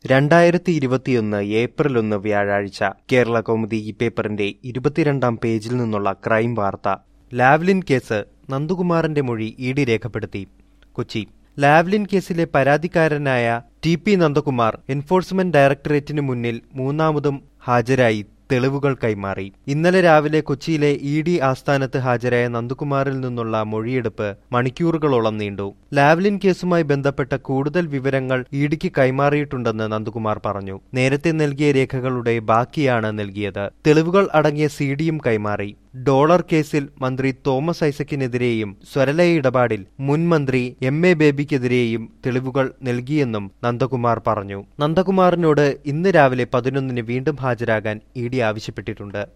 രണ്ടായിരത്തി ഇരുപത്തിയൊന്ന് ഏപ്രിൽ ഒന്ന് വ്യാഴാഴ്ച കേരള കൗമുദി ഈ പേപ്പറിന്റെ ഇരുപത്തിരണ്ടാം പേജിൽ നിന്നുള്ള ക്രൈം വാർത്ത ലാവ്ലിൻ കേസ് നന്ദകുമാറിന്റെ മൊഴി ഇ ഡി രേഖപ്പെടുത്തി കൊച്ചി ലാവ്ലിൻ കേസിലെ പരാതിക്കാരനായ ടി പി നന്ദകുമാർ എൻഫോഴ്സ്മെന്റ് ഡയറക്ടറേറ്റിന് മുന്നിൽ മൂന്നാമതും ഹാജരായി തെളിവുകൾ കൈമാറി ഇന്നലെ രാവിലെ കൊച്ചിയിലെ ഇ ഡി ആസ്ഥാനത്ത് ഹാജരായ നന്ദകുമാറിൽ നിന്നുള്ള മൊഴിയെടുപ്പ് മണിക്കൂറുകളോളം നീണ്ടു ലാവ്ലിൻ കേസുമായി ബന്ധപ്പെട്ട കൂടുതൽ വിവരങ്ങൾ ഇ ഡിക്ക് കൈമാറിയിട്ടുണ്ടെന്ന് നന്ദകുമാർ പറഞ്ഞു നേരത്തെ നൽകിയ രേഖകളുടെ ബാക്കിയാണ് നൽകിയത് തെളിവുകൾ അടങ്ങിയ സി ഡിയും കൈമാറി ഡോളർ കേസിൽ മന്ത്രി തോമസ് ഐസക്കിനെതിരെയും സ്വരലയ ഇടപാടിൽ മുൻ മന്ത്രി എം എ ബേബിക്കെതിരെയും തെളിവുകൾ നൽകിയെന്നും നന്ദകുമാർ പറഞ്ഞു നന്ദകുമാറിനോട് ഇന്ന് രാവിലെ പതിനൊന്നിന് വീണ്ടും ഹാജരാകാൻ ഇ ഡി ആവശ്യപ്പെട്ടിട്ടുണ്ട്